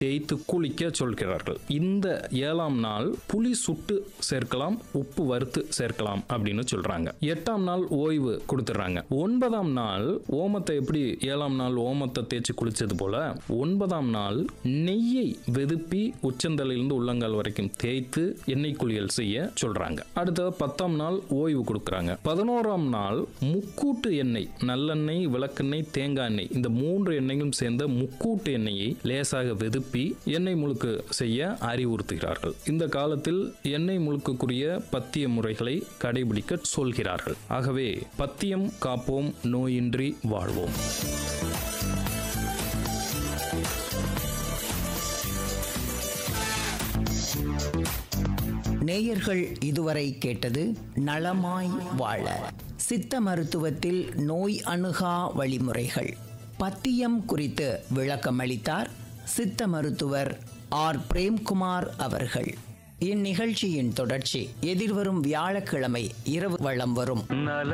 தேய்த்து குளிக்க சொல்கிறார்கள் இந்த ஏழாம் நாள் புளி சுட்டு சேர்க்கலாம் உப்பு வறுத்து சேர்க்கலாம் அப்படின்னு சொல்றாங்க எட்டாம் நாள் ஓய்வு கொடுத்துட்றாங்க ஒன்பதாம் நாள் ஓமத்தை எப்படி ஏழாம் நாள் ஓமத்தை தேய்ச்சி குளிச்சது போல ஒன்பதாம் நாள் நெய்யை வெதுப்பி உச்சந்தலையிலிருந்து உள்ளங்கால் வரைக்கும் தேய்த்து எண்ணெய் குளியல் செய்ய சொல்றாங்க அடுத்தது பத்தாம் நாள் ஓய்வு கொடுக்குறாங்க பதினோராம் நாள் முக்கூட்டு எண்ணெய் நல்லெண்ணெய் விளக்கெண்ணெய் தேங்காய் எண்ணெய் இந்த மூன்று எண்ணெயும் சேர்ந்த முக்கூட்டு எண்ணெயை லேசாக வெதுப்பி எண்ணெய் முழுக்கு செய்ய அறிவுறுத்துகிறார்கள் இந்த காலத்தில் எண்ணெய் முழுக்குக்குரிய பத்திய முறைகளை கடைபிடிக்க சொல்கிறார்கள் ஆகவே பத்தியம் காப்போம் நோயின்றி வாழ்வோம் நேயர்கள் இதுவரை கேட்டது நலமாய் வாழ சித்த மருத்துவத்தில் நோய் அணுகா வழிமுறைகள் பத்தியம் குறித்து விளக்கமளித்தார் சித்த மருத்துவர் ஆர் பிரேம்குமார் அவர்கள் இந்நிகழ்ச்சியின் தொடர்ச்சி எதிர்வரும் வியாழக்கிழமை இரவு வளம் வரும்